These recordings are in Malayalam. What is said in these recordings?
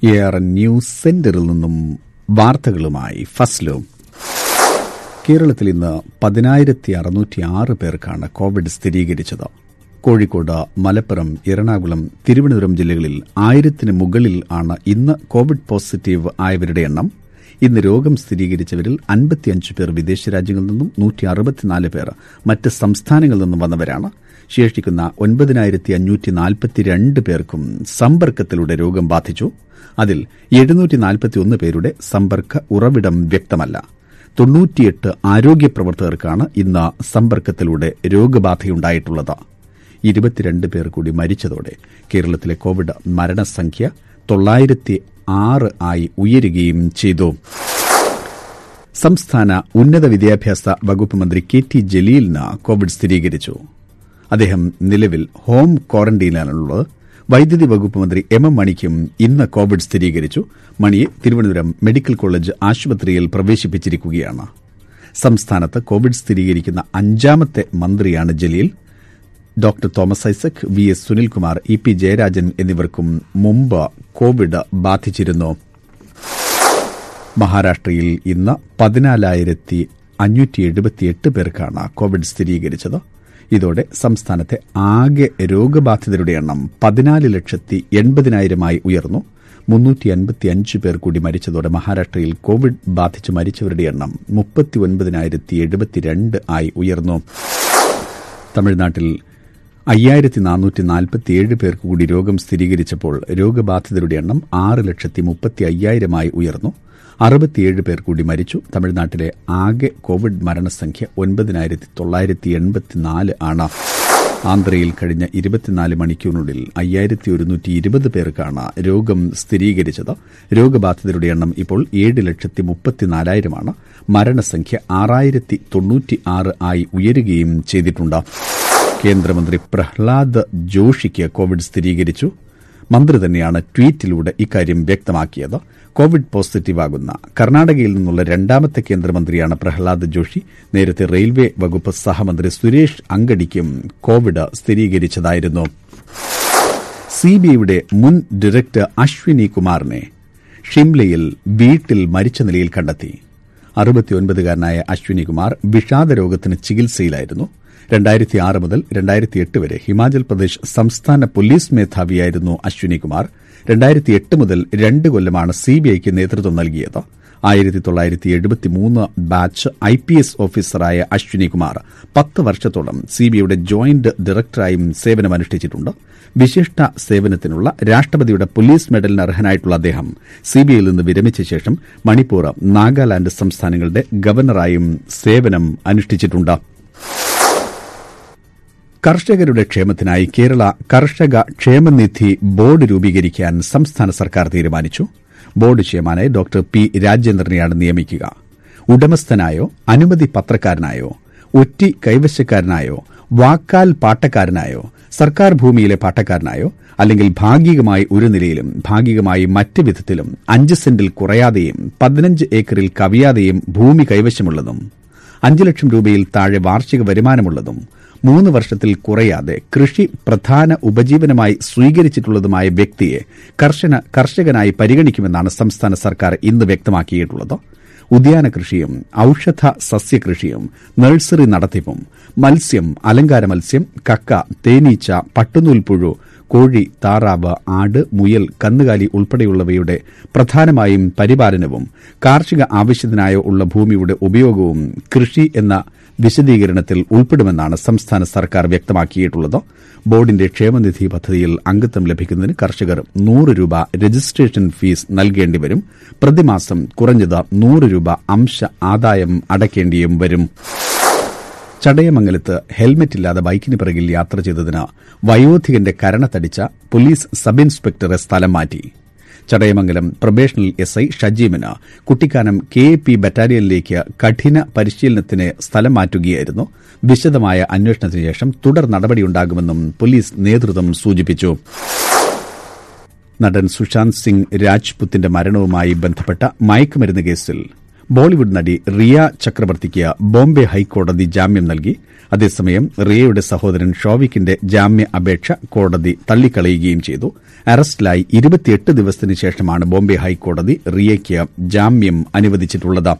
എ ആർ എൻ ന്യൂസ് സെന്ററിൽ നിന്നും വാർത്തകളുമായി ഫസ്ലു കേരളത്തിൽ ഇന്ന് പതിനായിരത്തി അറുന്നൂറ്റി ആറ് പേർക്കാണ് കോവിഡ് സ്ഥിരീകരിച്ചത് കോഴിക്കോട് മലപ്പുറം എറണാകുളം തിരുവനന്തപുരം ജില്ലകളിൽ ആയിരത്തിന് മുകളിൽ ആണ് ഇന്ന് കോവിഡ് പോസിറ്റീവ് ആയവരുടെ എണ്ണം ഇന്ന് രോഗം സ്ഥിരീകരിച്ചവരിൽ അൻപത്തിയഞ്ച് പേർ വിദേശ രാജ്യങ്ങളിൽ നിന്നും നൂറ്റി അറുപത്തിനാല് പേർ മറ്റ് സംസ്ഥാനങ്ങളിൽ നിന്നും വന്നവരാണ് ശേഷിക്കുന്ന ഒൻപതിനായിരത്തി അഞ്ഞൂറ്റി നാൽപ്പത്തിരണ്ട് പേർക്കും സമ്പർക്കത്തിലൂടെ രോഗം ബാധിച്ചു അതിൽ എഴുന്നൂറ്റി നാൽപ്പത്തിയൊന്ന് പേരുടെ സമ്പർക്ക ഉറവിടം വ്യക്തമല്ല തൊണ്ണൂറ്റിയെട്ട് ആരോഗ്യ പ്രവർത്തകർക്കാണ് ഇന്ന് സമ്പർക്കത്തിലൂടെ രോഗബാധയുണ്ടായിട്ടുള്ളത് ഇരുപത്തിരണ്ട് പേർ കൂടി മരിച്ചതോടെ കേരളത്തിലെ കോവിഡ് മരണസംഖ്യ തൊള്ളായിരത്തി ആറ് ആയി ഉയരുകയും ചെയ്തു സംസ്ഥാന ഉന്നത വിദ്യാഭ്യാസ വകുപ്പ് മന്ത്രി കെ ടി ജലീലിന് കോവിഡ് സ്ഥിരീകരിച്ചു അദ്ദേഹം നിലവിൽ ഹോം ക്വാറന്റൈനിലാണുള്ളത് വൈദ്യുതി വകുപ്പ് മന്ത്രി എം എം മണിക്കും ഇന്ന് കോവിഡ് സ്ഥിരീകരിച്ചു മണിയെ തിരുവനന്തപുരം മെഡിക്കൽ കോളേജ് ആശുപത്രിയിൽ പ്രവേശിപ്പിച്ചിരിക്കുകയാണ് സംസ്ഥാനത്ത് കോവിഡ് സ്ഥിരീകരിക്കുന്ന അഞ്ചാമത്തെ മന്ത്രിയാണ് Jaleel doctor Thomas Isaac V S Sunilkumar E P Jayarajan എന്നിവർക്കും മുമ്പ് കോവിഡ് ബാധിച്ചിരുന്നു മഹാരാഷ്ട്രയിൽ ഇന്ന് പതിനാലായിരത്തി അഞ്ഞൂറ്റി എഴുപത്തിയെട്ട് പേർക്കാണ് കോവിഡ് സ്ഥിരീകരിച്ചത് ഇതോടെ സംസ്ഥാനത്തെ ആകെ രോഗബാധിതരുടെ എണ്ണം പതിനാല് ലക്ഷത്തി എൺപതിനായിരമായി ഉയർന്നു മുന്നൂറ്റി അൻപത്തിയഞ്ച് പേർ കൂടി മരിച്ചതോടെ മഹാരാഷ്ട്രയിൽ കോവിഡ് ബാധിച്ച് മരിച്ചവരുടെ എണ്ണം മുപ്പത്തി ഒൻപതിനായിരത്തി എഴുപത്തിരണ്ട് ആയി ഉയർന്നു തമിഴ്നാട്ടിൽ അയ്യായിരത്തി നാനൂറ്റി നാൽപ്പത്തിയേഴ് പേർക്ക് കൂടി രോഗം സ്ഥിരീകരിച്ചപ്പോൾ രോഗബാധിതരുടെ എണ്ണം ആറ് ലക്ഷത്തി മുപ്പത്തി അയ്യായിരമായി ഉയർന്നു അറുപത്തിയേഴ് പേർ കൂടി മരിച്ചു തമിഴ്നാട്ടിലെ ആകെ കോവിഡ് മരണസംഖ്യ ഒൻപതിനായിരത്തി തൊള്ളായിരത്തി എൺപത്തിനാല് ആണ് ആന്ധ്രയിൽ കഴിഞ്ഞ ഇരുപത്തിനാല് മണിക്കൂറിനുള്ളിൽ അയ്യായിരത്തി ഒരുന്നൂറ്റി ഇരുപത് പേർക്കാണ് രോഗം സ്ഥിരീകരിച്ചത് രോഗബാധിതരുടെ എണ്ണം ഇപ്പോൾ ഏഴ് ലക്ഷത്തി മുപ്പത്തിനാലായിരമാണ് മരണസംഖ്യ ആറായിരത്തി തൊണ്ണൂറ്റി ആറ് ആയി ഉയരുകയും ചെയ്തിട്ടുണ്ട് കേന്ദ്രമന്ത്രി പ്രഹ്ലാദ് ജോഷിക്ക് കോവിഡ് സ്ഥിരീകരിച്ചു മന്ത്രി തന്നെയാണ് ട്വീറ്റിലൂടെ ഇക്കാര്യം വ്യക്തമാക്കിയത് കോവിഡ് പോസിറ്റീവാകുന്ന കർണാടകയിൽ നിന്നുള്ള രണ്ടാമത്തെ കേന്ദ്രമന്ത്രിയാണ് പ്രഹ്ലാദ് ജോഷി നേരത്തെ റെയിൽവേ വകുപ്പ് സഹമന്ത്രി സുരേഷ് അങ്കടിക്കും കോവിഡ് സ്ഥിരീകരിച്ചതായിരുന്നു സിബിഐയുടെ മുൻ ഡയറക്ടർ അശ്വിനി കുമാറിനെ ഷിംലയിൽ വീട്ടിൽ മരിച്ച നിലയിൽ കണ്ടെത്തി അറുപത്തിയൊൻപതുകാരനായ അശ്വിനി കുമാർ വിഷാദരോഗത്തിന് ചികിത്സയിലായിരുന്നു രണ്ടായിരത്തി ആറ് മുതൽ രണ്ടായിരത്തി എട്ട് വരെ ഹിമാചൽ പ്രദേശ് സംസ്ഥാന പോലീസ് മേധാവിയായിരുന്നു അശ്വിനി കുമാർ രണ്ടായിരത്തി എട്ട് മുതൽ രണ്ട് കൊല്ലമാണ് സിബിഐക്ക് നേതൃത്വം നൽകിയത് ആയിരത്തി തൊള്ളായിരത്തി എഴുപത്തിമൂന്ന് ബാച്ച് ഐ പി എസ് ഓഫീസറായ അശ്വിനി കുമാർ പത്ത് വർഷത്തോളം സിബിഐയുടെ ജോയിന്റ് ഡയറക്ടറായും സേവനമനുഷ്ഠിച്ചിട്ടുണ്ട് വിശിഷ്ട സേവനത്തിനുള്ള രാഷ്ട്രപതിയുടെ പോലീസ് മെഡലിന് അർഹനായിട്ടുള്ള അദ്ദേഹം സിബിഐയിൽ നിന്ന് വിരമിച്ച ശേഷം മണിപ്പൂർ നാഗാലാന്റ് സംസ്ഥാനങ്ങളുടെ ഗവർണറായും സേവനം അനുഷ്ഠിച്ചിട്ടുണ്ട് കർഷകരുടെ ക്ഷേമത്തിനായി കേരള കർഷക ക്ഷേമനിധി ബോർഡ് രൂപീകരിക്കാൻ സംസ്ഥാന സർക്കാർ തീരുമാനിച്ചു ബോർഡ് ചെയർമാനായി ഡോക്ടർ പി രാജേന്ദ്രനെയാണ് നിയമിക്കുക ഉടമസ്ഥനായോ അനുമതി പത്രക്കാരനായോ ഒറ്റി കൈവശക്കാരനായോ വാക്കാൽ പാട്ടക്കാരനായോ സർക്കാർ ഭൂമിയിലെ പാട്ടക്കാരനായോ അല്ലെങ്കിൽ ഭാഗികമായി ഒരു നിലയിലും ഭാഗികമായി മറ്റ് വിധത്തിലും അഞ്ച് സെന്റിൽ കുറയാതെയും പതിനഞ്ച് ഏക്കറിൽ കവിയാതെയും ഭൂമി കൈവശമുള്ളതും അഞ്ച് ലക്ഷം രൂപയിൽ താഴെ വാർഷിക വരുമാനമുള്ളതും മൂന്ന് വർഷത്തിൽ കുറയാതെ കൃഷി പ്രധാന ഉപജീവനമായി സ്വീകരിച്ചിട്ടുള്ളതുമായ വ്യക്തിയെ കർഷന കർഷകനായി പരിഗണിക്കുമെന്നാണ് സംസ്ഥാന സർക്കാർ ഇന്ന് വ്യക്തമാക്കിയിട്ടുള്ളത് ഉദ്യാന കൃഷിയും ഔഷധ സസ്യകൃഷിയും നഴ്സറി നടത്തിപ്പും മത്സ്യം അലങ്കാര മത്സ്യം കക്ക തേനീച്ച പട്ടുനൂൽപ്പുഴു കോഴി താറാവ് ആട് മുയൽ കന്നുകാലി ഉൾപ്പെടെയുള്ളവയുടെ പ്രധാനമായും പരിപാലനവും കാർഷിക ആവശ്യത്തിനായോ ഉള്ള ഭൂമിയുടെ ഉപയോഗവും കൃഷി എന്ന വിശദീകരണത്തിൽ ഉൾപ്പെടുമെന്നാണ് സംസ്ഥാന സർക്കാർ വ്യക്തമാക്കിയിട്ടുള്ളത് ബോർഡിന്റെ ക്ഷേമനിധി പദ്ധതിയിൽ അംഗത്വം ലഭിക്കുന്നതിന് കർഷകർ നൂറ് രൂപ രജിസ്ട്രേഷൻ ഫീസ് നൽകേണ്ടിവരും പ്രതിമാസം കുറഞ്ഞത് നൂറ് രൂപ അംശ ആദായം അടയ്ക്കേണ്ടിയും വരും ചടയമംഗലത്ത് ഹെൽമറ്റ് ഇല്ലാതെ ബൈക്കിന് പിറകിൽ യാത്ര ചെയ്തതിന് വയോധികന്റെ കരണത്തടിച്ച പോലീസ് സബ് ഇൻസ്പെക്ടറെ സ്ഥലം മാറ്റി ചടയമംഗലം പ്രൊബേഷണൽ എസ് ഐ ഷജീമിന് കുട്ടിക്കാനം കെ എ പി ബറ്റാലിയനിലേക്ക് കഠിന പരിശീലനത്തിന് സ്ഥലം മാറ്റുകയായിരുന്നു വിശദമായ അന്വേഷണത്തിന് ശേഷം തുടർ നടപടിയുണ്ടാകുമെന്നും പോലീസ് നേതൃത്വം സൂചിപ്പിച്ചു നടൻ സുശാന്ത് സിംഗ് രാജ്പുത്തിന്റെ മരണവുമായി ബന്ധപ്പെട്ട മയക്കുമരുന്ന് കേസിൽ ബോളിവുഡ് നടി റിയ ചക്രവർത്തിക്ക് ബോംബെ ഹൈക്കോടതി ജാമ്യം നൽകി അതേസമയം റിയയുടെ സഹോദരൻ ഷോവിക്കിന്റെ ജാമ്യ അപേക്ഷ കോടതി തള്ളിക്കളയുകയും ചെയ്തു അറസ്റ്റിലായി ഇരുപത്തിയെട്ട് ദിവസത്തിന് ശേഷമാണ് ബോംബെ ഹൈക്കോടതി റിയയ്ക്ക് ജാമ്യം അനുവദിച്ചിട്ടുള്ളത്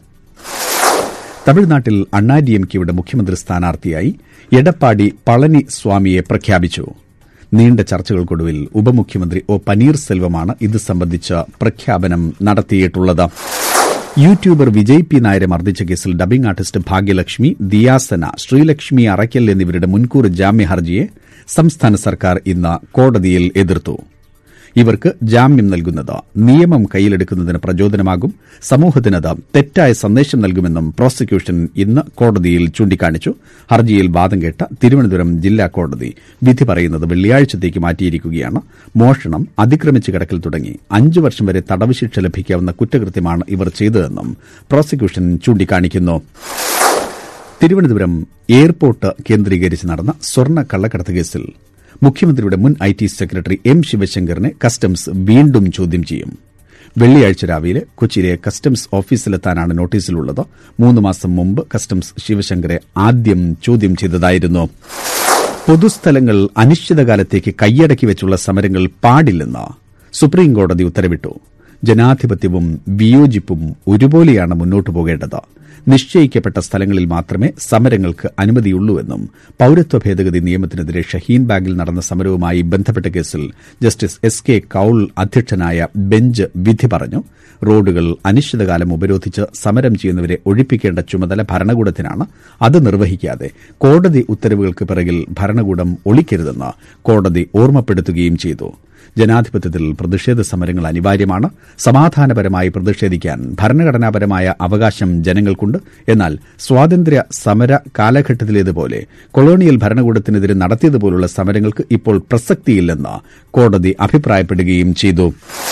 തമിഴ്നാട്ടിൽ അണ്ണാഡിഎംകെയുടെ മുഖ്യമന്ത്രി സ്ഥാനാർത്ഥിയായി എടപ്പാടി പളനിസ്വാമിയെ പ്രഖ്യാപിച്ചു നീണ്ട ചർച്ചകൾക്കൊടുവിൽ ഉപമുഖ്യമന്ത്രി ഒ പനീർസെൽവമാണ് ഇത് സംബന്ധിച്ച പ്രഖ്യാപനം നടത്തിയിട്ടുള്ളത് യൂട്യൂബർ വിജയ് പി നായരെ മർദ്ദിച്ച കേസിൽ ഡബിംഗ് ആർട്ടിസ്റ്റ് ഭാഗ്യലക്ഷ്മി ദിയാസന ശ്രീലക്ഷ്മി അറയ്ക്കൽ എന്നിവരുടെ മുൻകൂർ ജാമ്യ ഹർജിയെ സംസ്ഥാന സർക്കാർ ഇന്ന് കോടതിയിൽ എതിർത്തു ഇവർക്ക് ജാമ്യം നൽകുന്നത് നിയമം കയ്യിലെടുക്കുന്നതിന് പ്രചോദനമാകും സമൂഹത്തിനത് തെറ്റായ സന്ദേശം നൽകുമെന്നും പ്രോസിക്യൂഷൻ ഇന്ന് കോടതിയിൽ ചൂണ്ടിക്കാണിച്ചു ഹർജിയിൽ വാദം കേട്ട തിരുവനന്തപുരം ജില്ലാ കോടതി വിധി പറയുന്നത് വെള്ളിയാഴ്ചത്തേക്ക് മാറ്റിയിരിക്കുകയാണ് മോഷണം അതിക്രമിച്ച് കിടക്കൽ തുടങ്ങി അഞ്ചു വർഷം വരെ തടവ് ശിക്ഷ ലഭിക്കാവുന്ന കുറ്റകൃത്യമാണ് ഇവർ ചെയ്തതെന്നും പ്രോസിക്യൂഷൻ ചൂണ്ടിക്കാണിക്കുന്നു തിരുവനന്തപുരം എയർപോർട്ട് കേന്ദ്രീകരിച്ച് നടന്ന സ്വർണ്ണ കള്ളക്കടത്ത് കേസിൽ മുഖ്യമന്ത്രിയുടെ മുൻ ഐ ടി സെക്രട്ടറി എം ശിവശങ്കറിനെ കസ്റ്റംസ് വീണ്ടും ചോദ്യം ചെയ്യും വെള്ളിയാഴ്ച രാവിലെ കൊച്ചിയിലെ കസ്റ്റംസ് ഓഫീസിലെത്താനാണ് നോട്ടീസിലുള്ളത് മൂന്ന് മാസം മുമ്പ് കസ്റ്റംസ് ശിവശങ്കറെ ആദ്യം ചോദ്യം ചെയ്തതായിരുന്നു പൊതുസ്ഥലങ്ങൾ അനിശ്ചിതകാലത്തേക്ക് കൈയടക്കി വെച്ചുള്ള സമരങ്ങൾ പാടില്ലെന്ന് സുപ്രീംകോടതി ഉത്തരവിട്ടു ജനാധിപത്യവും വിയോജിപ്പും ഒരുപോലെയാണ് മുന്നോട്ടു പോകേണ്ടത് നിശ്ചയിക്കപ്പെട്ട സ്ഥലങ്ങളിൽ മാത്രമേ സമരങ്ങൾക്ക് അനുമതിയുള്ളൂവെന്നും പൌരത്വ ഭേദഗതി നിയമത്തിനെതിരെ ഷഹീൻ ബാഗിൽ നടന്ന സമരവുമായി ബന്ധപ്പെട്ട കേസിൽ ജസ്റ്റിസ് എസ് കെ കൌൾ അധ്യക്ഷനായ ബെഞ്ച് വിധി പറഞ്ഞു റോഡുകൾ അനിശ്ചിതകാലം ഉപരോധിച്ച് സമരം ചെയ്യുന്നവരെ ഒഴിപ്പിക്കേണ്ട ചുമതല ഭരണകൂടത്തിനാണ് അത് നിർവഹിക്കാതെ കോടതി ഉത്തരവുകൾക്ക് പിറകിൽ ഭരണകൂടം ഒളിക്കരുതെന്ന് കോടതി ഓർമ്മപ്പെടുത്തുകയും ചെയ്തു ജനാധിപത്യത്തിൽ പ്രതിഷേധ സമരങ്ങൾ അനിവാര്യമാണ് സമാധാനപരമായി പ്രതിഷേധിക്കാൻ ഭരണഘടനാപരമായ അവകാശം ജനങ്ങൾക്കുണ്ട് എന്നാൽ സ്വാതന്ത്ര്യ സമര കാലഘട്ടത്തിലേതുപോലെ കൊളോണിയൽ ഭരണകൂടത്തിനെതിരെ നടത്തിയതുപോലുള്ള സമരങ്ങൾക്ക് ഇപ്പോൾ പ്രസക്തിയില്ലെന്ന് കോടതി അഭിപ്രായപ്പെടുകയും ചെയ്തു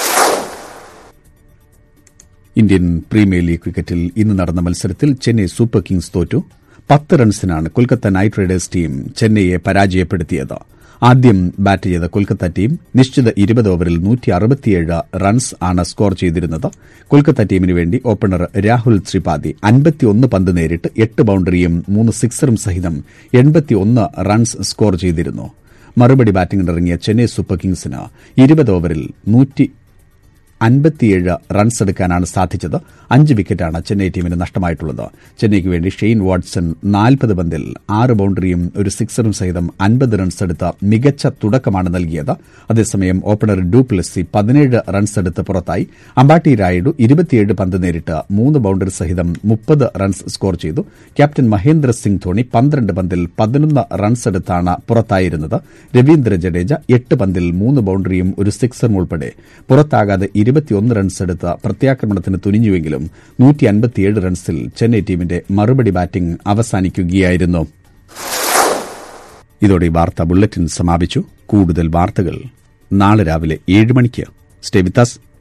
ഇന്ത്യൻ പ്രീമിയർ ലീഗ് ക്രിക്കറ്റിൽ ഇന്ന് നടന്ന മത്സരത്തിൽ ചെന്നൈ സൂപ്പർ കിങ്സ് തോറ്റു പത്ത് റൺസിനാണ് കൊൽക്കത്ത നൈറ്റ് റൈഡേഴ്സ് ടീം ചെന്നൈയെ പരാജയപ്പെടുത്തിയത് ആദ്യം ബാറ്റ് ചെയ്ത കൊൽക്കത്ത ടീം നിശ്ചിത ഇരുപത് ഓവറിൽ റൺസ് ആണ് സ്കോർ ചെയ്തിരുന്നത് കൊൽക്കത്ത ടീമിന് വേണ്ടി ഓപ്പണർ രാഹുൽ ത്രിപാഠി അൻപത്തിയൊന്ന് പന്ത് നേരിട്ട് എട്ട് ബൌണ്ടറിയും മൂന്ന് സിക്സറും സഹിതം എൺപത്തിയൊന്ന് റൺസ് സ്കോർ ചെയ്തിരുന്നു മറുപടി ബാറ്റിംഗിനിറങ്ങിയ ചെന്നൈ സൂപ്പർ കിങ്സിന് ഇരുപത് ഓവറിൽ നൂറ്റി അൻപത്തിയേഴ് റൺസ് എടുക്കാനാണ് സാധിച്ചത് അഞ്ച് വിക്കറ്റാണ് ചെന്നൈ ടീമിന് നഷ്ടമായിട്ടുള്ളത് ചെന്നൈയ്ക്ക് വേണ്ടി ഷെയ്ൻ വാട്സൺ നാൽപ്പത് പന്തിൽ ആറ് ബൌണ്ടറിയും ഒരു സിക്സറും സഹിതം അൻപത് റൺസ് എടുത്ത മികച്ച തുടക്കമാണ് നൽകിയത് അതേസമയം ഓപ്പണർ ഡൂപ്ലസി പതിനേഴ് റൺസ് എടുത്ത് പുറത്തായി അമ്പാട്ടി രായിഡു ഇരുപത്തിയേഴ് പന്ത് നേരിട്ട് മൂന്ന് ബൌണ്ടറി സഹിതം മുപ്പത് റൺസ് സ്കോർ ചെയ്തു ക്യാപ്റ്റൻ മഹേന്ദ്ര സിംഗ് ധോണി പന്ത്രണ്ട് പന്തിൽ പതിനൊന്ന് റൺസ് എടുത്താണ് പുറത്തായിരുന്നത് രവീന്ദ്ര ജഡേജ എട്ട് പന്തിൽ മൂന്ന് ബൌണ്ടറിയും ഒരു സിക്സറും ഉൾപ്പെടെ പുറത്താകാതെ ഇരുപത്തിയൊന്ന് റൺസ് എടുത്ത് പ്രത്യാക്രമണത്തിന് തുനിഞ്ഞുവെങ്കിലും നൂറ്റി അൻപത്തിയേഴ് റൺസിൽ ചെന്നൈ ടീമിന്റെ മറുപടി ബാറ്റിംഗ് അവസാനിക്കുകയായിരുന്നു ഇതോടെ ഈ വാർത്താ ബുള്ളറ്റിൻ സമാപിച്ചു കൂടുതൽ വാർത്തകൾ നാളെ രാവിലെ ഏഴ് മണിക്ക് സ്റ്റേ വിത്താസ്